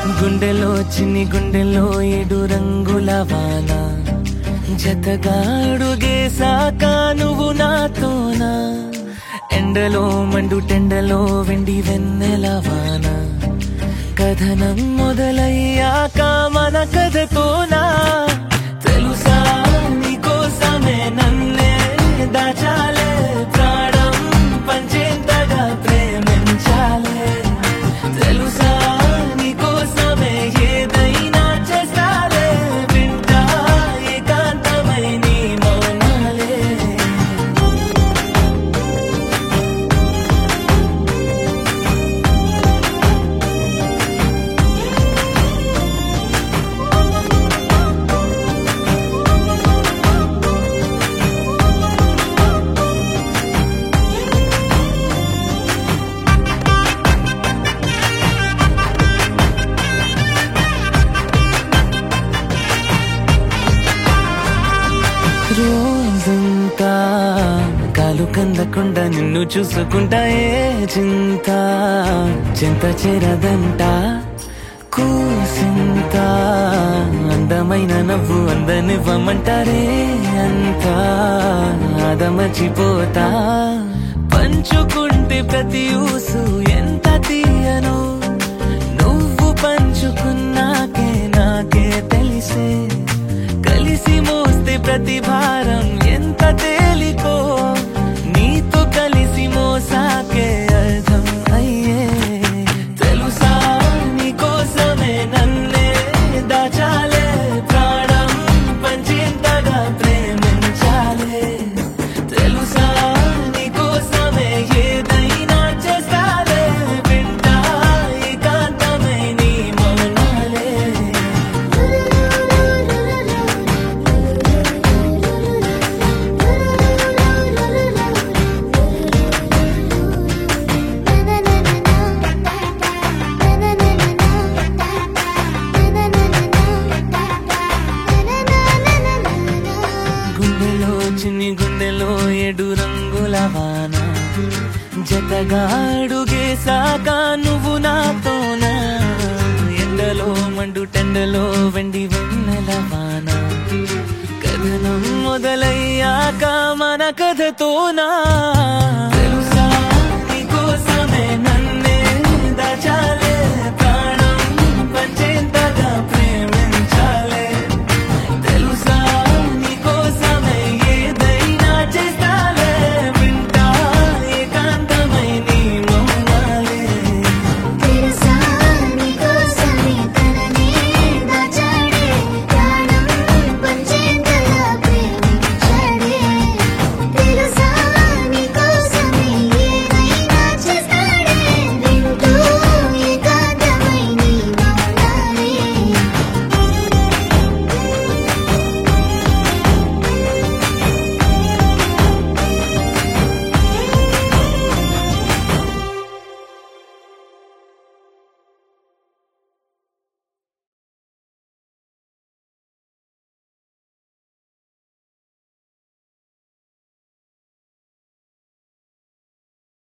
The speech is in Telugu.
గుండెలో చిన్ని గుండెలో ఏడు రంగుల వాన జతగా అడుగేసాక నువ్వు నాతోనా ఎండలో మండు టెండలో వెండి వెన్నెల వాన కథనం మొదలయ్యాక మన కథతోనా తెలుసా నీకోసమే నన్నే దాచాలే ప్రాణం పంచేంతగా ప్రేమించాలే తెలుసా నీకోసమే ఏదైనా చేస్తాలే వింటా ఏకాంతమై నీ మౌనాలే రోజంతా కాలు కందకుండా నిన్ను చూసుకుంటా ఏ చింత చింత చేరదంట కూసింత అందమైన నవ్వు అందనివ్వమంటారే అంతా అదమర్చిపోతా పంచుకుంటే ప్రతి ఊసు ఎంత తీయను నువ్వు పంచుకున్నాకే నాకే తెలిసే కలిసి మోస్తే ప్రతి భారం ఎంత తేలికో నీతో కలిసి మోసాకే అర్థం అయ్యే తెలుసా నీకోసమే నన్నే దాచాలే ప్రాణం పంచేంతగా ప్రేమించాలే తెలుసా నీకోసమే ఏదైనా చేస్తాలే వింటా ఏకాంతమై నీ మౌనాలే గుండెలో చిన్ని గుండెలో ఏడు రంగుల వాన జతగా అడుగేసాక నువ్వు నాతోనా ఎండలో మండు టెండలో వెండి వెన్నెల వాన కథనం మొదలయ్యాక మన కథ